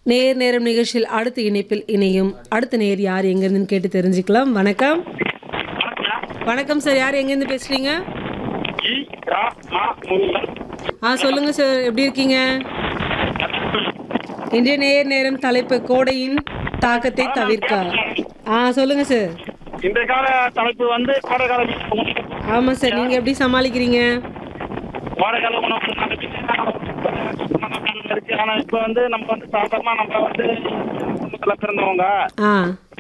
நேர் நேரம் நிகழ்ச்சியில் அடுத்த இணைப்பில் இணையும் அடுத்த நேர் யார் எங்கேருந்துன்னு கேட்டு தெரிஞ்சுக்கலாம் வணக்கம் வணக்கம் சார் யார் எங்கேருந்து பேசுறீங்க இ ரா மா முருகன் ஆ சொல்லுங்க சார் எப்படி இருக்கீங்க இன்றைய நேர் நேரம் தலைப்பு கோடையின் தாக்கத்தை தவிர்க்க ஆ சொல்லுங்க சார் இந்த கால தலைப்பு வந்து கோடைக்கால உணவு. ஆமாம் சார் நீங்கள் எப்படி சமாளிக்கிறீங்க கோடைக்கால உணவு இருக்கு ஆனா இப்ப வந்து நம்ம வந்து சாதாரணமா நம்ம வந்து குடும்பத்துல பிறந்தவங்க ஆ